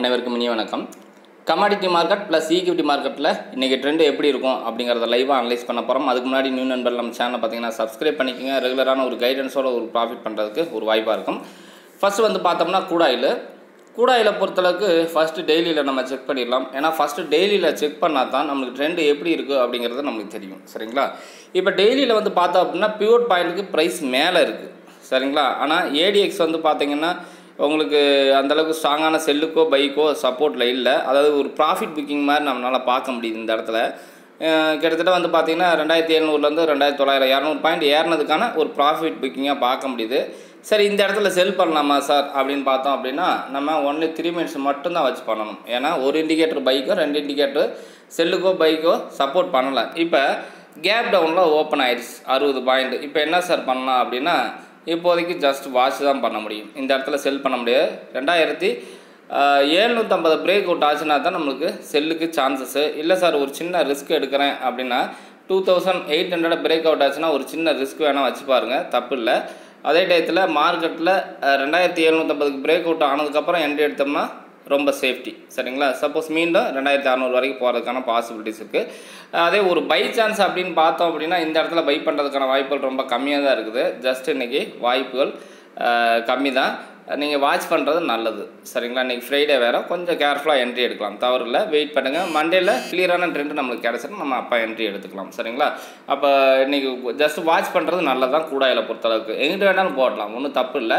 அனைவருக்கும் இனிய வணக்கம் கமாடிட்டி மார்க்கெட் ப்ளஸ் ஈக்விட்டி மார்க்கெட்டில் இன்றைக்கி ட்ரெண்டு எப்படி இருக்கும் அப்படிங்கிறத லைவாக அனலைஸ் பண்ண போகிறோம் அதுக்கு முன்னாடி நியூ நண்பர் நம்ம சேனலை பார்த்தீங்கன்னா சப்ஸ்கிரைப் பண்ணிக்கோங்க ரெகுலரான ஒரு கைடன்ஸோட ஒரு ப்ராஃபிட் பண்ணுறதுக்கு ஒரு வாய்ப்பாக இருக்கும் ஃபஸ்ட்டு வந்து பார்த்தோம்னா கூடாயில் கூடாயில் பொறுத்தளவுக்கு ஃபஸ்ட்டு டெய்லியில் நம்ம செக் பண்ணிடலாம் ஏன்னா ஃபஸ்ட்டு டெய்லியில் செக் பண்ணால் தான் நம்மளுக்கு ட்ரெண்டு எப்படி இருக்குது அப்படிங்கிறது நம்மளுக்கு தெரியும் சரிங்களா இப்போ டெய்லியில் வந்து பார்த்தோம் அப்படின்னா பியூர் பாயிண்ட்டுக்கு ப்ரைஸ் மேலே இருக்குது சரிங்களா ஆனால் ஏடிஎக்ஸ் வந்து பார்த்தீங்கன்னா உங்களுக்கு அந்தளவுக்கு ஸ்ட்ராங்கான செல்லுக்கோ பைக்கோ சப்போர்ட்டில் இல்லை அதாவது ஒரு ப்ராஃபிட் புக்கிங் மாதிரி நம்மளால் பார்க்க முடியுது இந்த இடத்துல அஹ் கிட்டத்தட்ட வந்து பார்த்தீங்கன்னா ரெண்டாயிரத்தி எழுநூறுலேருந்து ரெண்டாயிரத்தி தொள்ளாயிரம் இரநூறு பாயிண்ட் ஏறினதுக்கான ஒரு ப்ராஃபிட் புக்கிங்காக பார்க்க முடியுது சரி இந்த இடத்துல செல் பண்ணலாமா சார் அப்படின்னு பார்த்தோம் அப்படின்னா நம்ம ஒன்லி த்ரீ மினிட்ஸ் மட்டும்தான் வச்சு பண்ணணும் ஏன்னா ஒரு இண்டிகேட்டர் பைக்கோ ரெண்டு இண்டிகேட்டர் செல்லுக்கோ பைக்கோ சப்போர்ட் பண்ணலை இப்போ கேப் டவுனில் ஓப்பன் ஆயிடுச்சு அறுபது பாயிண்ட் இப்போ என்ன சார் பண்ணலாம் அப்படின்னா இப்போதைக்கு ஜஸ்ட் வாட்ச் தான் பண்ண முடியும் இந்த இடத்துல செல் பண்ண முடியாது ரெண்டாயிரத்தி ஏழ்நூற்றம்பது பிரேக் அவுட் ஆச்சுன்னா தான் நம்மளுக்கு செல்லுக்கு சான்சஸ்ஸு இல்லை சார் ஒரு சின்ன ரிஸ்க் எடுக்கிறேன் அப்படின்னா two thousand eight hundred break out ஆச்சுன்னா ஒரு சின்ன ரிஸ்க் வேணால் வச்சு பாருங்கள் தப்பு இல்லை அதே டயத்தில் மார்க்கெட்டில் ரெண்டாயிரத்தி எழுநூற்றம்பதுக்கு பிரேக் அவுட் ஆனதுக்கப்புறம் என்ட்ரி எடுத்தோம்னா ரொம்ப சேஃப்டி சரிங்களா சப்போஸ் மீண்டும் ரெண்டாயிரத்தி அறநூறு வரைக்கும் போகிறதுக்கான பாசிபிலிட்டிஸ் இருக்குது அதே ஒரு பை சான்ஸ் அப்படின்னு பார்த்தோம் அப்படின்னா இந்த இடத்துல பை பண்ணுறதுக்கான வாய்ப்புகள் ரொம்ப கம்மியாக தான் இருக்குது ஜஸ்ட் இன்றைக்கி வாய்ப்புகள் கம்மி தான் நீங்கள் வாட்ச் பண்ணுறது நல்லது சரிங்களா இன்றைக்கி ஃப்ரைடே வேறு கொஞ்சம் கேர்ஃபுல்லாக என்ட்ரி எடுக்கலாம் தவறு இல்லை வெயிட் பண்ணுங்கள் மண்டேல கிளியரான ட்ரெண்ட் நம்மளுக்கு கிடச்சிட்டு நம்ம அப்போ என்ட்ரி எடுத்துக்கலாம் சரிங்களா அப்போ இன்றைக்கி ஜஸ்ட் வாட்ச் பண்ணுறது நல்லது தான் கூடாயில் பொறுத்தளவுக்கு எங்கிட்ட வேணாலும் போடலாம் ஒன்றும் தப்பு இல்லை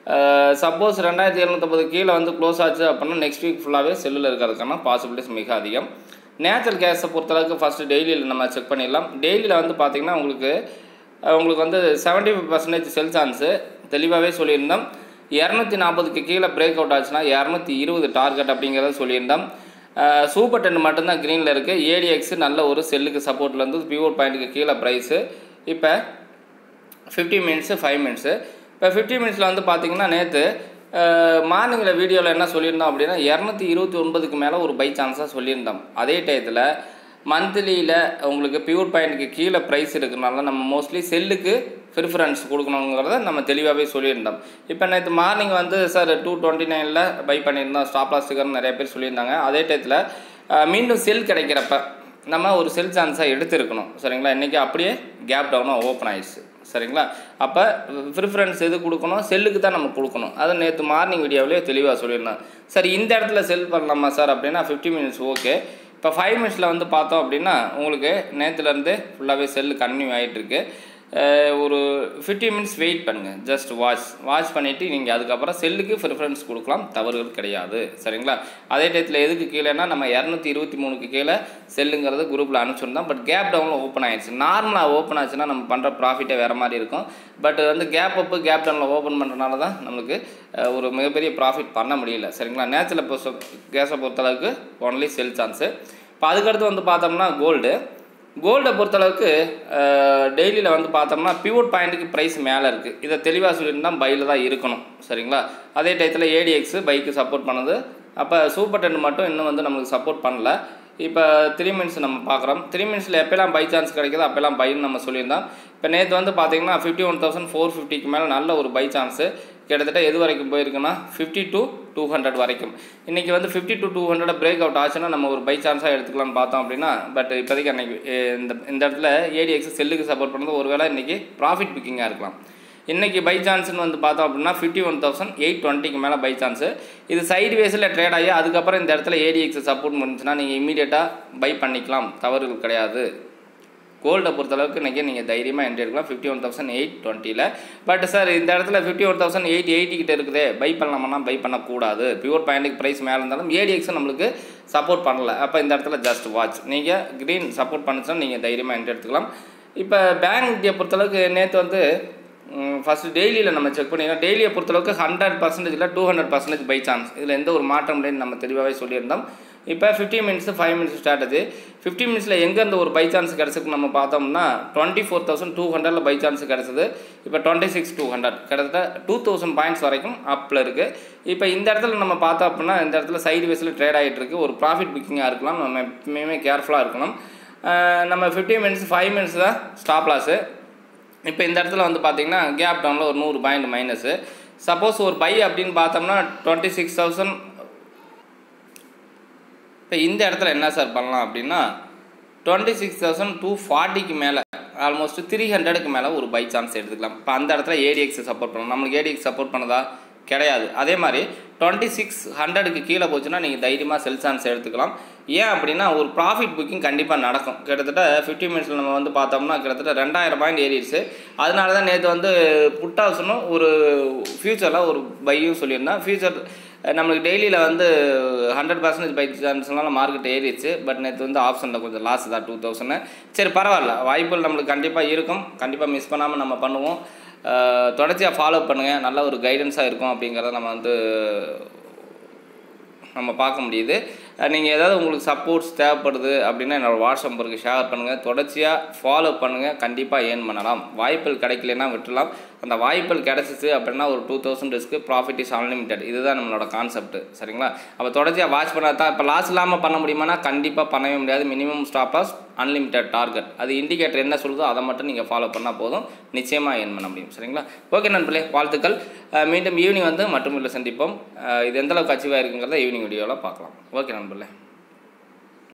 சப்போஸ் ரெண்டாயிரத்தி எழுநூற்றம்பது கீழே வந்து க்ளோஸ் ஆச்சு அப்படின்னா நெக்ஸ்ட் வீக் ஃபுல்லாகவே செல்லில் இருக்கிறதுக்கான பாசிபிலிட்டிஸ் மிக அதிகம் நேச்சுரல் கேஸை பொறுத்தளவுக்கு ஃபஸ்ட்டு டெய்லியில் நம்ம செக் பண்ணிடலாம் டெய்லியில் வந்து பார்த்திங்கன்னா உங்களுக்கு அஹ், உங்களுக்கு வந்து seventy five percentage sell chance தெளிவாகவே சொல்லியிருந்தோம் இரநூத்தி நாற்பதுக்கு கீழே பிரேக் அவுட் ஆச்சுன்னா இரநூத்தி இருபது டார்கெட் அப்படிங்கிறத சொல்லியிருந்தோம் சூப்பர் டென் மட்டும்தான் க்ரீனில் இருக்குது ஏடிஎக்ஸ் நல்ல ஒரு செல்லுக்கு சப்போர்ட்டில் இருந்து பியூர் பாயிண்ட்டுக்கு கீழே ப்ரைஸு இப்போ ஃபிஃப்டி மினிட்ஸு ஃபைவ் மினிட்ஸு இப்போ ஃபிஃப்டி மினிட்ஸில் வந்து பார்த்தீங்கன்னா நேற்று மார்னிங்கில் வீடியோவில் என்ன சொல்லியிருந்தோம் அப்படின்னா இரநூத்தி இருபத்தி ஒன்பதுக்கு மேலே ஒரு பை சான்ஸாக சொல்லியிருந்தோம் அதே டயத்தில் மந்த்லியில் உங்களுக்கு பியூர் பாயிண்ட்டுக்கு கீழே ப்ரைஸ் இருக்கிறனால நம்ம மோஸ்ட்லி செல்லுக்கு ப்ரிஃபரன்ஸ் கொடுக்கணுங்கிறத நம்ம தெளிவாகவே சொல்லியிருந்தோம் இப்போ நேற்று மார்னிங் வந்து சார் டூ டுவெண்ட்டி நைனில் பை பண்ணியிருந்தோம் ஸ்டாப் லாஸ் ஸ்டிக்கர்னு நிறைய பேர் சொல்லியிருந்தாங்க அதே டயத்தில் மீண்டும் செல் கிடைக்கிறப்ப நம்ம ஒரு செல் சான்ஸாக எடுத்துருக்கணும் சரிங்களா இன்றைக்கி அப்படியே கேப் டவுனாக ஓப்பன் ஆயிடுச்சு சரிங்களா அப்போ ப்ரிஃபரன்ஸ் எது கொடுக்கணும் செல்லுக்கு தான் நம்ம கொடுக்கணும் அதை நேற்று மார்னிங் வீடியோவிலே தெளிவாக சொல்லியிருந்தேன் சரி இந்த இடத்துல செல் பண்ணலாமா சார் அப்படின்னா ஃபிஃப்டி மினிட்ஸ் ஓகே இப்போ ஃபைவ் மினிட்ஸில் வந்து பார்த்தோம் அப்படின்னா உங்களுக்கு நேற்றுலேருந்து ஃபுல்லாகவே செல்லு கன்டினியூ ஆகிட்டுருக்கு ஒரு ஃபிஃப்டி மினிட்ஸ் வெயிட் பண்ணுங்கள் ஜஸ்ட் வாட்ச் வாட்ச் பண்ணிவிட்டு நீங்கள் அதுக்கப்புறம் செல்லுக்கு ப்ரிஃபரன்ஸ் கொடுக்கலாம் தவறுகள் கிடையாது சரிங்களா அதே டயத்தில் எதுக்கு கீழேனா நம்ம இரநூத்தி இருபத்தி மூணுக்கு கீழே செல்லுங்கிறது குரூப்பில் அனுப்பிச்சிருந்தோம் பட் கேப் டவுனில் ஓப்பன் ஆயிடுச்சு நார்மலாக ஓப்பன் ஆச்சுன்னா நம்ம பண்ணுற ப்ராஃபிட்டே வேறு மாதிரி இருக்கும் பட் வந்து கேப் அப்பு கேப் டவுனில் ஓப்பன் பண்ணுறனால தான் நம்மளுக்கு அஹ், ஒரு மிகப்பெரிய ப்ராஃபிட் பண்ண முடியல சரிங்களா நேச்சுரல் இப்போ கேஸை பொறுத்தளவுக்கு ஒன்லி செல் சான்ஸு இப்போ அதுக்கடுத்து வந்து பார்த்தோம்னா கோல்டு கோல்டை பொறுத்தளவுக்கு டெய்லியில் வந்து பார்த்தோம்னா பியூர் பாயிண்ட்டுக்கு ப்ரைஸ் மேலே இருக்குது இதை தெளிவாக சொல்லியிருந்தால் பையில் தான் இருக்கணும் சரிங்களா அதே டயத்தில் ஏடிஎக்ஸு பைக்கு சப்போர்ட் பண்ணுது அப்போ சூப்பர் டென் மட்டும் இன்னும் வந்து நமக்கு சப்போர்ட் பண்ணல இப்போ த்ரீ மினிட்ஸ் நம்ம பார்க்குறோம் த்ரீ மினிட்ஸில் எப்போல்லாம் பை சான்ஸ் கிடைக்குதோ அப்போல்லாம் பைன்னு நம்ம சொல்லியிருந்தோம் இப்போ நேற்று வந்து பார்த்தீங்கன்னா ஃபிஃப்டி ஒன் தௌசண்ட் ஃபோர் ஃபிஃப்டிக்கு மேலே நல்ல ஒரு பை சான்ஸு கிட்டத்தட்ட எது வரைக்கும் போயிருக்குன்னா ஃபிஃப்டி டு டூ ஹண்ட்ரட் வரைக்கும் இன்றைக்கி வந்து fifty to two hundred break out ஆச்சுன்னா நம்ம ஒரு பை சான்ஸாக எடுத்துக்கலாம்னு பார்த்தோம் அப்படின்னா பட் இப்போதைக்கு அன்றைக்கி இந்த இந்த இடத்துல ஏடிஎக்ஸ் செல்லுக்கு சப்போர்ட் பண்ணது ஒருவேளை இன்றைக்கி ப்ராஃபிட் புக்கிங்காக இருக்கலாம் இன்றைக்கி பை சான்ஸ்னு வந்து பார்த்தோம் அப்படின்னா ஃபிஃப்டி ஒன் தௌசண்ட் எயிட் டுவெண்ட்டிக்கு மேலே பை சான்ஸு இது சைடு வேஸில் ட்ரேட் ஆகி அதுக்கப்புறம் இந்த இடத்துல ஏடிஎக்ஸ் சப்போர்ட் பண்ணுச்சுன்னா நீங்கள் இமீடியட்டாக பை பண்ணிக்கலாம் தவறுகள் கிடையாது கோல்டை பொறுத்தளவுக்கு இன்றைக்கி நீங்கள் தைரியமாக என்ட்ரி எடுக்கலாம் ஃபிஃப்டி ஒன் தௌசண்ட் எயிட் டுவெண்ட்டியில் பட் சார் இந்த இடத்துல fifty one thousand eight eighty கிட்ட இருக்குதே பை பண்ணலாமா பை பண்ணக்கூடாது பியூர் பாயிண்ட்டுக்கு ப்ரைஸ் மேலே இருந்தாலும் ஏடிஎக்ஸ் நம்மளுக்கு சப்போர்ட் பண்ணல அப்போ இந்த இடத்துல ஜஸ்ட் வாட்ச் நீங்கள் க்ரீன் சப்போர்ட் பண்ணுச்சுன்னா நீங்கள் தைரியமாக என்ட்ரி எடுத்துக்கலாம் இப்போ பேங்க் நிஃப்டியை பொறுத்தளவுக்கு நேற்று வந்து ஃபஸ்ட்டு டெய்லியில் நம்ம செக் பண்ணிடலாம் டெய்லியை பொறுத்தளவுக்கு ஹண்ட்ரட் பர்சன்டேஜில் two hundred percentage buy chance இதில் எந்த ஒரு மாற்றம் இல்லைன்னு நம்ம தெளிவாகவே சொல்லியிருந்தோம் இப்போ fifty minutes five minutes strategy fifty மினிட்ஸில் எங்கேருந்து ஒரு பை சான்ஸ் கிடச்சிருக்கு நம்ம பார்த்தோம்னா டுவெண்ட்டி ஃபோர் தௌசண்ட் டூ ஹண்ட்ரடில் பை சான்ஸ் கிடச்சிது இப்போ டுவெண்ட்டி சிக்ஸ் டூ ஹண்ட்ரட் கிட்டத்தட்ட டூ தௌசண்ட் பாயிண்ட்ஸ் வரைக்கும் அப்பில் இருக்குது இப்போ இந்த இடத்துல நம்ம பார்த்தோம் அப்படின்னா இந்த இடத்துல சைடு வேஸில் ட்ரேட் ஆகிட்டு இருக்கு ஒரு ப்ராஃபிட் புக்கிங்காக இருக்கலாம் நம்ம எப்பயுமே கேர்ஃபுல்லாக இருக்கணும் அஹ் நம்ம ஃபிஃப்டி மினிட்ஸ் ஃபைவ் மினிட்ஸ் தான் ஸ்டாப் லாஸு இப்போ இந்த இடத்துல வந்து பார்த்தீங்கன்னா கேப் டவுனில் ஒரு நூறு பாயிண்ட் மைனஸு சப்போஸ் ஒரு பை அப்படின்னு பார்த்தோம்னா டுவெண்ட்டி சிக்ஸ் தௌசண்ட் இப்போ இந்த இடத்துல என்ன சார் பண்ணலாம் அப்படின்னா டுவெண்ட்டி சிக்ஸ் தௌசண்ட் டூ ஃபார்ட்டிக்கு மேலே ஆல்மோஸ்ட் த்ரீ ஹண்ட்ரடுக்கு மேலே ஒரு பை சான்ஸ் எடுத்துக்கலாம் இப்போ அந்த இடத்துல ஏடிஎக்ஸ் சப்போர்ட் பண்ணணும் நம்மளுக்கு ஏடிஎக்ஸ் சப்போர்ட் பண்ணதா கிடையாது அதே மாதிரி டுவெண்ட்டி சிக்ஸ் ஹண்ட்ரடுக்கு கீழே போச்சுன்னா நீங்கள் தைரியமாக செல் சான்ஸ் எடுத்துக்கலாம் ஏன் அப்படின்னா ஒரு ப்ராஃபிட் புக்கிங் கண்டிப்பாக நடக்கும் கிட்டத்தட்ட ஃபிஃப்டி மினிட்ஸில் நம்ம வந்து பார்த்தோம்னா கிட்டத்தட்ட ரெண்டாயிரம் பாயிண்ட் ஏறிடுச்சு அதனால தான் நேற்று வந்து புட் ஆப்ஷனும் ஒரு ஃப்யூச்சரில் ஒரு பையும் சொல்லியிருந்தேன் ஃப்யூச்சர் நம்மளுக்கு டெய்லியில் வந்து ஹண்ட்ரட் பர்சன்டேஜ் பை சான்ஸ்னால மார்க்கெட் ஏறிடுச்சு பட் நேற்று வந்து ஆப்ஷனில் கொஞ்சம் லாஸ் தான் டூ தௌசண்ட் சரி பரவாயில்ல வாய்ப்புகள் நம்மளுக்கு கண்டிப்பாக இருக்கும் கண்டிப்பாக மிஸ் பண்ணாமல் நம்ம பண்ணுவோம் அஹ் தொடர்ச்சியாக ஃபாலோ பண்ணுங்கள் நல்ல ஒரு கைடன்ஸாக இருக்கும் அப்படிங்கிறத நம்ம வந்து நம்ம பார்க்க முடியுது நீங்கள் ஏதாவது உங்களுக்கு சப்போர்ட்ஸ் தேவைப்படுது அப்படின்னா என்னோடய வாட்ஸ்அப் நம்பருக்கு ஷேர் பண்ணுங்கள் தொடர்ச்சியாக ஃபாலோ பண்ணுங்கள் கண்டிப்பாக ஏர்ன் பண்ணலாம் வாய்ப்புகள் கிடைக்கலனா விட்டுலாம் அந்த வாய்ப்புகள் கிடச்சிச்சு அப்படின்னா ஒரு two thousand risk profit is unlimited இதுதான் நம்மளோட கான்செப்ட் சரிங்களா அப்போ தொடர்ச்சியாக வாட்ச் பண்ணா தான் இப்போ லாஸ் இல்லாமல் பண்ண முடியுமானா கண்டிப்பாக பண்ணவே முடியாது minimum stop loss unlimited target அது இண்டிகேட்டர் என்ன சொல்லுதோ அதை மட்டும் நீங்கள் ஃபாலோ பண்ணால் போதும் நிச்சயமாக ஏர்ன் பண்ண முடியும் சரிங்களா ஓகே நண்பர்களே வாழ்த்துக்கள் அஹ் மீண்டும் ஈவினிங் வந்து மற்றும் இல்லை சந்திப்போம் அஹ் இது எந்த அளவுக்கு அச்சீவ் ஆயிருக்குங்கிறத ஈவினிங் வீடியோவில் பார்க்கலாம் ஓகே நண்பர்களே